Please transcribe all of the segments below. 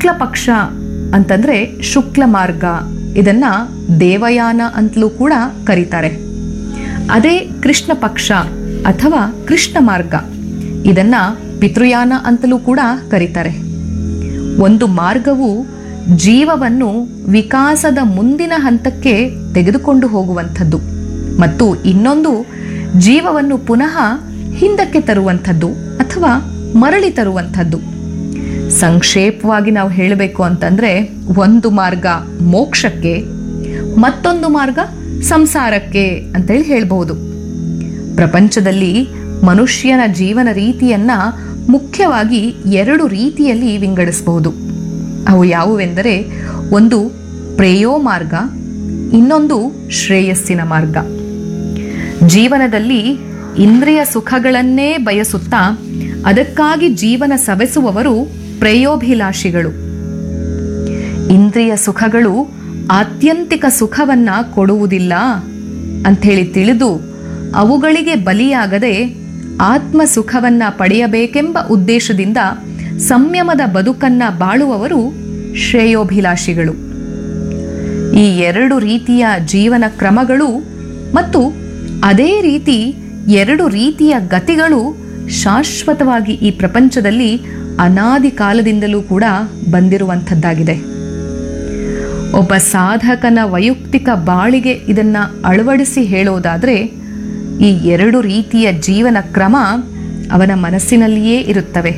ಶುಕ್ಲ ಪಕ್ಷ ಅಂತಂದ್ರೆ ಶುಕ್ಲ ಮಾರ್ಗ ಇದನ್ನ ದೇವಯಾನ ಅಂತಲೂ ಕೂಡ ಕರೀತಾರೆ ಅದೇ ಕೃಷ್ಣ ಪಕ್ಷ ಅಥವಾ ಕೃಷ್ಣ ಮಾರ್ಗ ಇದನ್ನ ಪಿತೃಯಾನ ಅಂತಲೂ ಕೂಡ ಕರೀತಾರೆ ಒಂದು ಮಾರ್ಗವು ಜೀವವನ್ನು ವಿಕಾಸದ ಮುಂದಿನ ಹಂತಕ್ಕೆ ತೆಗೆದುಕೊಂಡು ಹೋಗುವಂಥದ್ದು ಮತ್ತು ಇನ್ನೊಂದು ಜೀವವನ್ನು ಪುನಃ ಹಿಂದಕ್ಕೆ ತರುವಂಥದ್ದು ಅಥವಾ ಮರಳಿ ತರುವಂಥದ್ದು ಸಂಕ್ಷೇಪವಾಗಿ ನಾವು ಹೇಳಬೇಕು ಅಂತಂದ್ರೆ ಒಂದು ಮಾರ್ಗ ಮೋಕ್ಷಕ್ಕೆ ಮತ್ತೊಂದು ಮಾರ್ಗ ಸಂಸಾರಕ್ಕೆ ಅಂತೇಳಿ ಹೇಳ್ಬಹುದು ಪ್ರಪಂಚದಲ್ಲಿ ಮನುಷ್ಯನ ಜೀವನ ರೀತಿಯನ್ನ ಮುಖ್ಯವಾಗಿ ಎರಡು ರೀತಿಯಲ್ಲಿ ವಿಂಗಡಿಸಬಹುದು ಅವು ಯಾವುವೆಂದರೆ ಒಂದು ಪ್ರೇಯೋ ಮಾರ್ಗ ಇನ್ನೊಂದು ಶ್ರೇಯಸ್ಸಿನ ಮಾರ್ಗ ಜೀವನದಲ್ಲಿ ಇಂದ್ರಿಯ ಸುಖಗಳನ್ನೇ ಬಯಸುತ್ತಾ ಅದಕ್ಕಾಗಿ ಜೀವನ ಸವೆಸುವವರು ಪ್ರೇಯೋಭಿಲಾಷಿಗಳು ಇಂದ್ರಿಯ ಸುಖಗಳು ಆತ್ಯಂತಿಕ ಸುಖವನ್ನ ಕೊಡುವುದಿಲ್ಲ ಅಂಥೇಳಿ ತಿಳಿದು ಅವುಗಳಿಗೆ ಬಲಿಯಾಗದೆ ಆತ್ಮ ಸುಖವನ್ನ ಪಡೆಯಬೇಕೆಂಬ ಉದ್ದೇಶದಿಂದ ಸಂಯಮದ ಬದುಕನ್ನ ಬಾಳುವವರು ಶ್ರೇಯೋಭಿಲಾಷಿಗಳು ಈ ಎರಡು ರೀತಿಯ ಜೀವನ ಕ್ರಮಗಳು ಮತ್ತು ಅದೇ ರೀತಿ ಎರಡು ರೀತಿಯ ಗತಿಗಳು ಶಾಶ್ವತವಾಗಿ ಈ ಪ್ರಪಂಚದಲ್ಲಿ ಅನಾದಿ ಕಾಲದಿಂದಲೂ ಕೂಡ ಬಂದಿರುವಂಥದ್ದಾಗಿದೆ ಒಬ್ಬ ಸಾಧಕನ ವೈಯಕ್ತಿಕ ಬಾಳಿಗೆ ಇದನ್ನ ಅಳವಡಿಸಿ ಹೇಳೋದಾದ್ರೆ ಈ ಎರಡು ರೀತಿಯ ಜೀವನ ಕ್ರಮ ಅವನ ಮನಸ್ಸಿನಲ್ಲಿಯೇ ಇರುತ್ತವೆ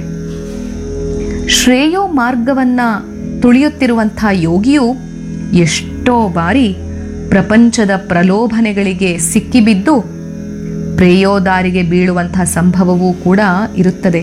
ಶ್ರೇಯೋ ಮಾರ್ಗವನ್ನ ತುಳಿಯುತ್ತಿರುವಂಥ ಯೋಗಿಯು ಎಷ್ಟೋ ಬಾರಿ ಪ್ರಪಂಚದ ಪ್ರಲೋಭನೆಗಳಿಗೆ ಸಿಕ್ಕಿಬಿದ್ದು ಪ್ರೇಯೋದಾರಿಗೆ ಬೀಳುವಂತಹ ಸಂಭವವೂ ಕೂಡ ಇರುತ್ತದೆ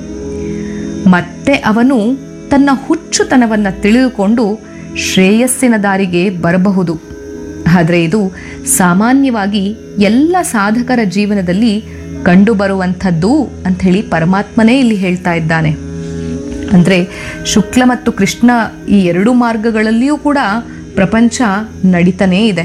ಮತ್ತೆ ಅವನು ತನ್ನ ಹುಚ್ಚುತನವನ್ನು ತಿಳಿದುಕೊಂಡು ಶ್ರೇಯಸ್ಸಿನ ದಾರಿಗೆ ಬರಬಹುದು ಆದರೆ ಇದು ಸಾಮಾನ್ಯವಾಗಿ ಎಲ್ಲ ಸಾಧಕರ ಜೀವನದಲ್ಲಿ ಕಂಡುಬರುವಂಥದ್ದು ಅಂಥೇಳಿ ಪರಮಾತ್ಮನೇ ಇಲ್ಲಿ ಹೇಳ್ತಾ ಇದ್ದಾನೆ ಅಂದರೆ ಶುಕ್ಲ ಮತ್ತು ಕೃಷ್ಣ ಈ ಎರಡು ಮಾರ್ಗಗಳಲ್ಲಿಯೂ ಕೂಡ ಪ್ರಪಂಚ ನಡೀತಾನೇ ಇದೆ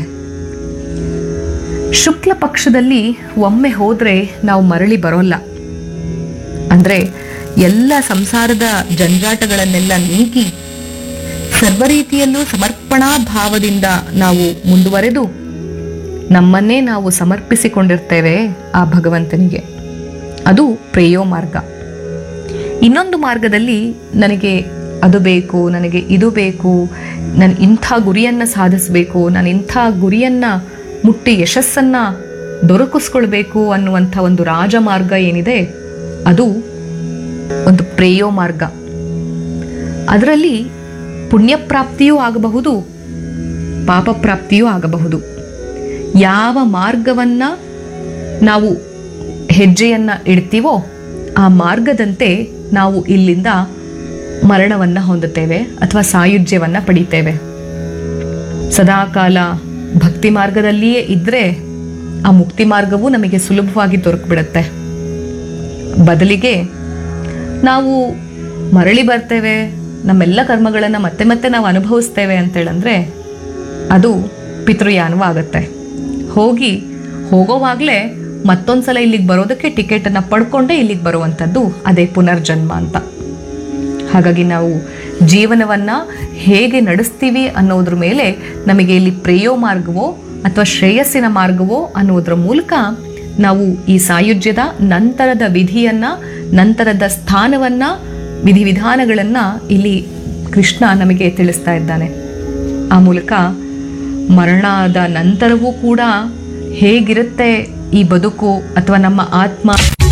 ಶುಕ್ಲ ಪಕ್ಷದಲ್ಲಿ ಒಮ್ಮೆ ಹೋದ್ರೆ ನಾವು ಮರಳಿ ಬರೋಲ್ಲ ಅಂದ್ರೆ ಎಲ್ಲ ಸಂಸಾರದ ಜಂಜಾಟಗಳನ್ನೆಲ್ಲ ನೀಗಿ ಸರ್ವ ರೀತಿಯಲ್ಲೂ ಸಮರ್ಪಣಾ ಭಾವದಿಂದ ನಾವು ಮುಂದುವರೆದು ನಮ್ಮನ್ನೇ ನಾವು ಸಮರ್ಪಿಸಿಕೊಂಡಿರ್ತೇವೆ ಆ ಭಗವಂತನಿಗೆ ಅದು ಪ್ರೇಯೋ ಮಾರ್ಗ ಇನ್ನೊಂದು ಮಾರ್ಗದಲ್ಲಿ ನನಗೆ ಅದು ಬೇಕು ನನಗೆ ಇದು ಬೇಕು ನಾನು ಇಂಥ ಗುರಿಯನ್ನು ಸಾಧಿಸಬೇಕು ನಾನು ಇಂಥ ಗುರಿಯನ್ನು ಮುಟ್ಟಿ ಯಶಸ್ಸನ್ನು ದೊರಕಿಸ್ಕೊಳ್ಬೇಕು ಅನ್ನುವಂಥ ಒಂದು ರಾಜಮಾರ್ಗ ಏನಿದೆ ಅದು ಒಂದು ಪ್ರೇಯೋ ಮಾರ್ಗ ಅದರಲ್ಲಿ ಪುಣ್ಯಪ್ರಾಪ್ತಿಯೂ ಆಗಬಹುದು ಪಾಪಪ್ರಾಪ್ತಿಯೂ ಆಗಬಹುದು ಯಾವ ಮಾರ್ಗವನ್ನ ನಾವು ಹೆಜ್ಜೆಯನ್ನ ಇಡ್ತೀವೋ ಆ ಮಾರ್ಗದಂತೆ ನಾವು ಇಲ್ಲಿಂದ ಮರಣವನ್ನ ಹೊಂದುತ್ತೇವೆ ಅಥವಾ ಸಾಯುಜ್ಯವನ್ನ ಪಡಿತೇವೆ ಸದಾಕಾಲ ಭಕ್ತಿ ಮಾರ್ಗದಲ್ಲಿಯೇ ಇದ್ರೆ ಆ ಮುಕ್ತಿ ಮಾರ್ಗವೂ ನಮಗೆ ಸುಲಭವಾಗಿ ದೊರಕ್ಬಿಡುತ್ತೆ ಬದಲಿಗೆ ನಾವು ಮರಳಿ ಬರ್ತೇವೆ ನಮ್ಮೆಲ್ಲ ಕರ್ಮಗಳನ್ನು ಮತ್ತೆ ಮತ್ತೆ ನಾವು ಅನುಭವಿಸ್ತೇವೆ ಅಂತೇಳಂದ್ರೆ ಅದು ಪಿತೃಯಾನವೂ ಆಗುತ್ತೆ ಹೋಗಿ ಹೋಗೋವಾಗಲೇ ಮತ್ತೊಂದ್ಸಲ ಇಲ್ಲಿಗೆ ಬರೋದಕ್ಕೆ ಟಿಕೆಟನ್ನು ಪಡ್ಕೊಂಡೇ ಇಲ್ಲಿಗೆ ಬರುವಂಥದ್ದು ಅದೇ ಪುನರ್ಜನ್ಮ ಅಂತ ಹಾಗಾಗಿ ನಾವು ಜೀವನವನ್ನು ಹೇಗೆ ನಡೆಸ್ತೀವಿ ಅನ್ನೋದ್ರ ಮೇಲೆ ನಮಗೆ ಇಲ್ಲಿ ಪ್ರೇಯೋ ಮಾರ್ಗವೋ ಅಥವಾ ಶ್ರೇಯಸ್ಸಿನ ಮಾರ್ಗವೋ ಅನ್ನೋದ್ರ ಮೂಲಕ ನಾವು ಈ ಸಾಯುಜ್ಯದ ನಂತರದ ವಿಧಿಯನ್ನ ನಂತರದ ಸ್ಥಾನವನ್ನ ವಿಧಿವಿಧಾನಗಳನ್ನ ಇಲ್ಲಿ ಕೃಷ್ಣ ನಮಗೆ ತಿಳಿಸ್ತಾ ಇದ್ದಾನೆ ಆ ಮೂಲಕ ಮರಣದ ನಂತರವೂ ಕೂಡ ಹೇಗಿರುತ್ತೆ ಈ ಬದುಕು ಅಥವಾ ನಮ್ಮ ಆತ್ಮ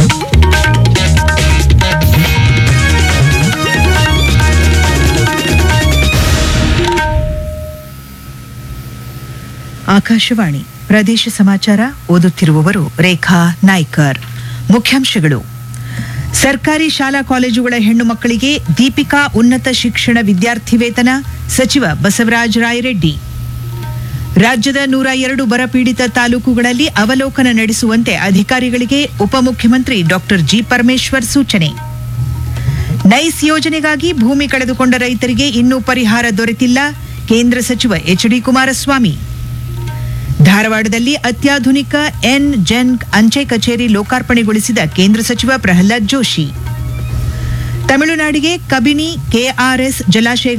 ಆಕಾಶವಾಣಿ ಪ್ರದೇಶ ಸಮಾಚಾರ ಓದುತ್ತಿರುವವರು ರೇಖಾ ನಾಯ್ಕರ್ ಮುಖ್ಯಾಂಶಗಳು ಸರ್ಕಾರಿ ಶಾಲಾ ಕಾಲೇಜುಗಳ ಹೆಣ್ಣು ಮಕ್ಕಳಿಗೆ ದೀಪಿಕಾ ಉನ್ನತ ಶಿಕ್ಷಣ ವಿದ್ಯಾರ್ಥಿ ವೇತನ ಸಚಿವ ಬಸವರಾಜ ರಾಯರೆಡ್ಡಿ ರಾಜ್ಯದ ನೂರ ಎರಡು ಬರಪೀಡಿತ ತಾಲೂಕುಗಳಲ್ಲಿ ಅವಲೋಕನ ನಡೆಸುವಂತೆ ಅಧಿಕಾರಿಗಳಿಗೆ ಉಪಮುಖ್ಯಮಂತ್ರಿ ಡಾಕ್ಟರ್ ಜಿ ಪರಮೇಶ್ವರ್ ಸೂಚನೆ ನೈಸ್ ಯೋಜನೆಗಾಗಿ ಭೂಮಿ ಕಳೆದುಕೊಂಡ ರೈತರಿಗೆ ಇನ್ನೂ ಪರಿಹಾರ ದೊರೆತಿಲ್ಲ ಕೇಂದ್ರ ಸಚಿವ ಎಚ್ ಡಿ ಕುಮಾರಸ್ವಾಮಿ ಧಾರವಾಡದಲ್ಲಿ ಅತ್ಯಾಧುನಿಕ ಎನ್ ಜೆನ್ ಅಂಚೆ ಕಚೇರಿ ಲೋಕಾರ್ಪಣೆಗೊಳಿಸಿದ ಕೇಂದ್ರ ಸಚಿವ ಪ್ರಹ್ಲಾದ್ ಜೋಶಿ ತಮಿಳುನಾಡಿಗೆ ಕಬಿನಿ ಕೆಆರ್ಎಸ್ ಜಲಾಶಯ